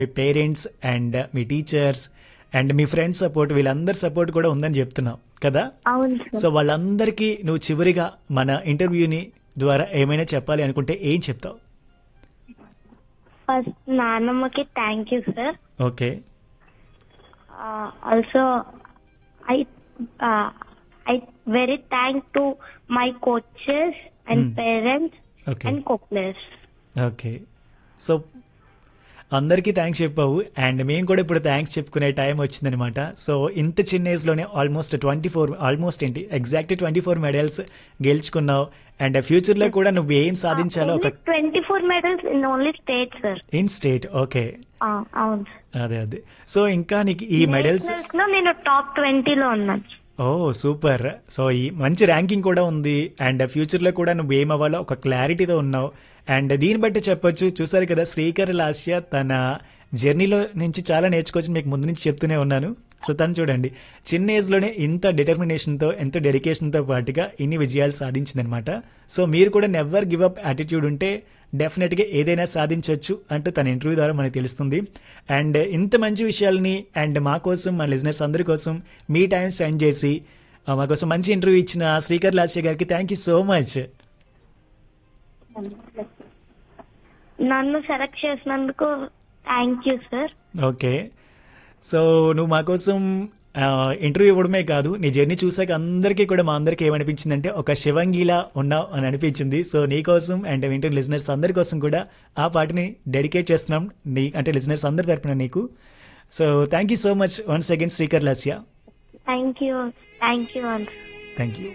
Me parents and మీ teachers and మీ friends support వీళ్ళందరి సపోర్ట్ కూడా ఉందని చెప్తున్నావు కదా అవును సో సార్ వాళ్ళందరికీ నువ్వు చివరిగా మన ఇంటర్వ్యూని ద్వారా ఏమైనా చెప్పాలి అనుకుంటే ఏం చెప్తావు ఫస్ట్ నాన్నమ్మకి thank you sir okay also I I very thank to my coaches and Hmm. Parents okay and co players okay so అందరికీ థ్యాంక్స్ చెప్పావు అండ్ మేము కూడా ఇప్పుడు థ్యాంక్స్ చెప్పుకునే టైం వచ్చిందనమాట సో ఇంత చిన్న ఏజ్లోనే ఆల్మోస్ట్ ట్వంటీ ఫోర్ ఆల్మోస్ట్ ఏంటి ఎగ్జాక్ట్ ట్వంటీ ఫోర్ మెడల్స్ గెలుచుకున్నావు అండ్ ఫ్యూచర్లో కూడా నువ్వు ఏం సాధించాలో ఒక twenty four medals in only state sir in state okay అవును అదే అదే సో ఇంకా నీకు ఈ మెడల్స్ నేషనల్స్ లో నేను టాప్ ట్వంటీలో ఉన్నాను ఓ సూపర్ సో ఈ మంచి ర్యాంకింగ్ కూడా ఉంది అండ్ ఫ్యూచర్లో కూడా నువ్వు ఏం అవ్వాలో ఒక క్లారిటీతో ఉన్నావు అండ్ దీన్ని బట్టి చెప్పొచ్చు చూసారు కదా శ్రీకర్ లాస్య తన జర్నీలో నుంచి చాలా నేర్చుకోవచ్చు మీకు ముందు నుంచి చెప్తూనే ఉన్నాను సో తను చూడండి చిన్న ఏజ్లోనే ఇంత డిటర్మినేషన్తో ఎంతో డెడికేషన్తో పాటుగా ఇన్ని విజయాలు సాధించిందనమాట సో మీరు కూడా నెవర్ గివ్ అప్ యాటిట్యూడ్ ఉంటే డెఫినెట్గా ఏదైనా సాధించవచ్చు అంటూ తన ఇంటర్వ్యూ ద్వారా మనకు తెలుస్తుంది అండ్ ఇంత మంచి విషయాల్ని అండ్ మా కోసం మా లిజనర్స్ అందరి కోసం మీ టైం స్పెండ్ చేసి ఆ, మా కోసం మంచి ఇంటర్వ్యూ ఇచ్చిన శ్రీకర్ లాస్య గారికి థ్యాంక్ యూ సో మచ్ నన్ను సెలెక్ట్ చేసినందుకు thank you sir okay so నువ్వు మా కోసం ఇంటర్వ్యూ ఇవ్వడమే కాదు నీ జర్నీ చూసాక అందరికీ కూడా మా అందరికీ ఏమనిపించిందంటే ఒక శివంగిలా ఉన్నావు అని అనిపించింది సో నీ కోసం అండ్ వింటర్ లిజనర్స్ అందరి కోసం కూడా ఆ పాటని డెడికేట్ చేస్తున్నాం నీ అంటే లిజనర్స్ అందరి తరపున నీకు so thank you so much once again Srikar Lasya thank you thank you thank you